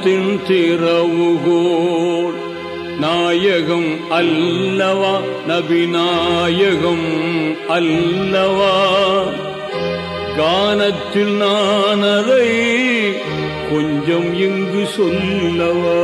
ஞானத்தின் திறவுகோல் நாயகம் அல்லவா நபிநாயகம் அல்லவா கானத்தில் நான் அதை கொஞ்சம் இங்கு சொல்லவா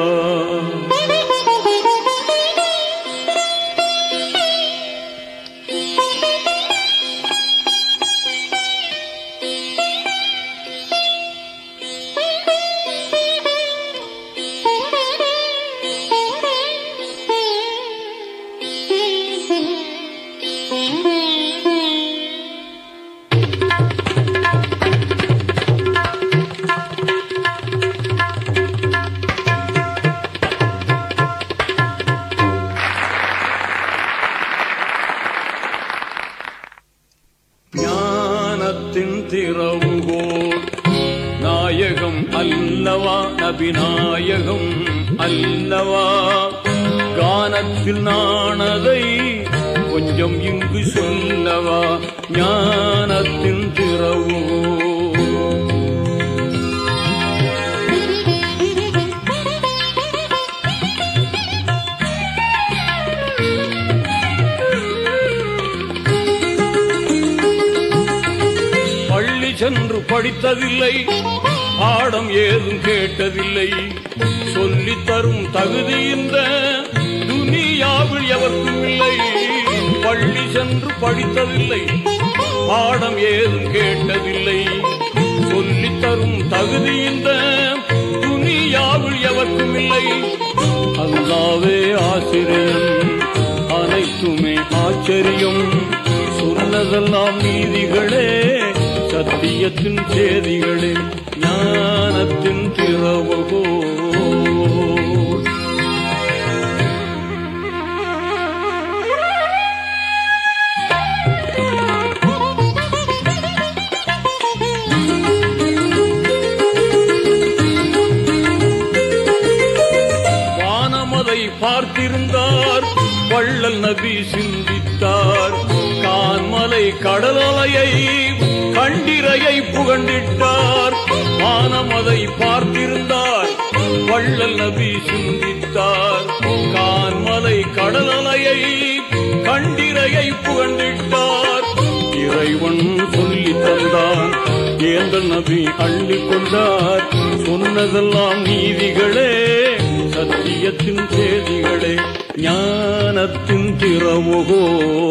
ஞானத்தின் திறவுகோல் நாயகம் அல்லவா நபிநாயகம் அல்லவா கானத்தில் நானதை கொஞ்சம் இங்கு சொல்லவா ஞானத்தின் திறவுகோல் பள்ளி சென்று படித்ததில்லை பாடம் ஏதும் கேட்டதில்லை சொல்லித் தரும் தகுதி இந்த துனியாவில் எவருக்கும் இல்லை பள்ளி சென்று படித்ததில்லை பாடம் ஏதும் கேட்டதில்லை சொல்லித் தரும் தகுதி இந்த துனியாவில் எவருக்கும் இல்லை அல்லாவே ஆசிரியன் அனைத்துமே ஆச்சரியம் சொன்னதெல்லாம் நீதிகளே சத்தியத்தின் சேதிகளே ஞானத்தின் திறவுகோ வானமதை பார்த்திருந்தார் வள்ளல் நபி சிந்தித்தார் கான்மலை கடலலையை கண்டிரையை புகண்டிட்டார் வானமதை பார்த்திருந்தார் வள்ளல் நபி சிந்தித்தார் கான்மலை கடலலையை கண்டிரையை புகண்டிட்டார் இறைவன் சொல்லி தந்தான் ஏந்தல் நபி அள்ளி கொண்டார் சொன்னதெல்லாம் நீதிகளே சத்தியத்தின் செய்திகளே ஞானத்தின் திறமுகோ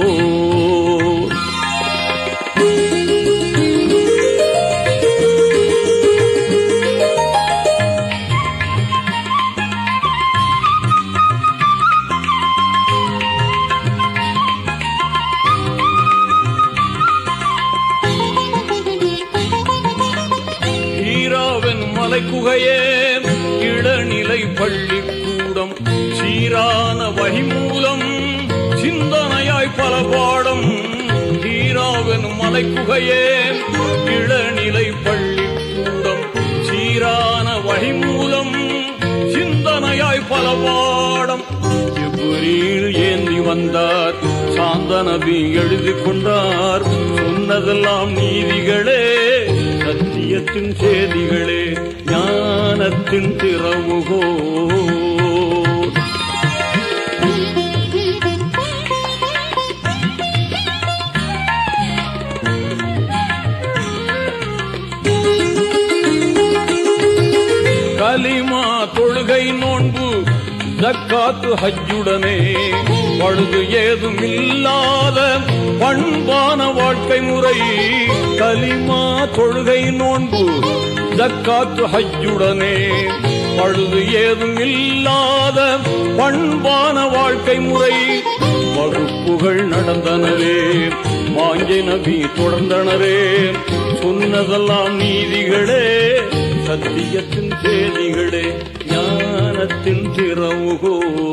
ஈராவன் மலை குகையே இளநிலை பள்ளிக்கூடம் சீரான வழிமூலம் சிந்தனையாய் பல பாடம் ஈராவன் மலை குகையே இளநிலை பள்ளிக்கூடம் சீரான வழிமூலம் சிந்தனையாய் பல பாடம் ஜிப்ரீல் ஏந்தி வந்தார் சாந்த நபி எழுதி கொண்டார் சொன்னதெல்லாம் நீதிகளே சத்தியத்தின் செய்திகளே ஞானத்தின் திறவுகோ கலிமா தொழுகை நோன்பு ஜக்காத்து ஹஜ்ஜுடனே பழுது ஏதும் இல்லாத பண்பான வாழ்க்கை முறை கலிமா தொழுகை நோன்பு ஜக்காத்து ஹஜ்ஜுடனே பழுது ஏதும் இல்லாத பண்பான வாழ்க்கை முறை வகுப்புகள் நடந்தனவே வாஞ்சை நபி தொடர்ந்தனரே சொன்னதெல்லாம் நீதிகளே சத்தியத்தின் செய்திகளே ஞானத்தின் திறவுகோ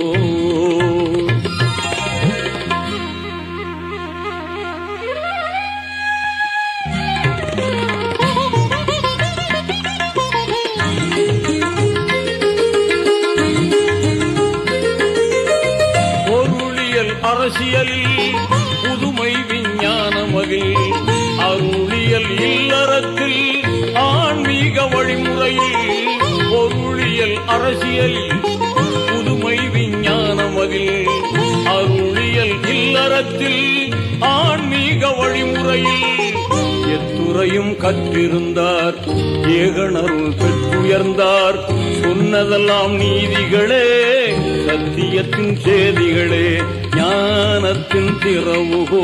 பொருளியல் அரசியலில் புதுமை விஞ்ஞானமதில் அருளியல் இல்லறத்தில் ஆன்மீக வழிமுறையில் பொருளியல் அரசியலில் புதுமை விஞ்ஞானம் அதில் அருளியல் இல்லறத்தில் ஆன்மீக வழிமுறையில் எத்துறையும் கற்றிருந்தார் ஏகனருள் பெற்றுயர்ந்தார் சொன்னதெல்லாம் நீதிகளே சத்தியத்தின் செய்திகளே ஞானத்தின் திறவுகோ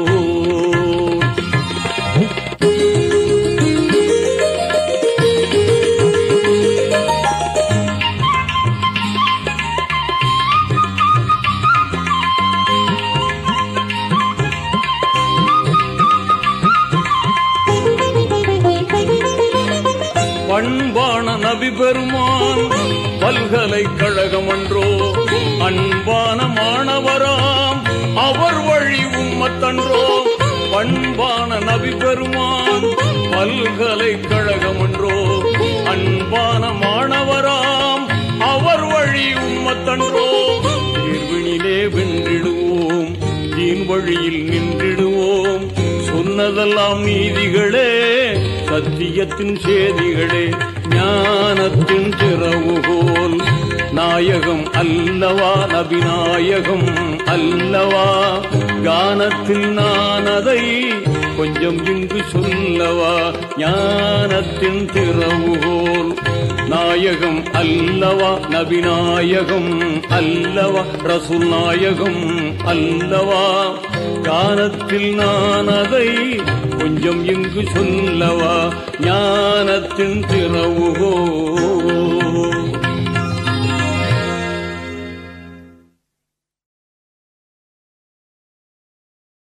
பண்பான நபி பெருமான் பல்கலைக்கழகம் அன்றோ அன்பான மாணவராம் அவர் வழி உம்மத்தன்றோ பண்பான நபி பெருமான் பல்கலைக்கழகம் அன்றோ அன்பான மாணவராம் அவர் வழி உம்மத்தன்றோ தேர்வினிலே வென்றிடுவோம் தீன் வழியில் நின்றிடுவோம் சொன்னதெல்லாம் நீதிகளே சத்தியத்தின் சேதிகளே ஞானத்தின் திறவுகோல் நாயகம் அல்லவா நபிநாயகம் அல்லவா கானத்தில் நான் அதை கொஞ்சம் இங்கு சொல்லவா ஞானத்தின் திறவுகோல் நாயகம் அல்லவா நபிநாயகம் அல்லவா ரசூல் நாயகம் அல்லவா கானத்தில் நான் அதை கொஞ்சம் இங்கு சொல்லவா ஞானத்தின் திறவுகோ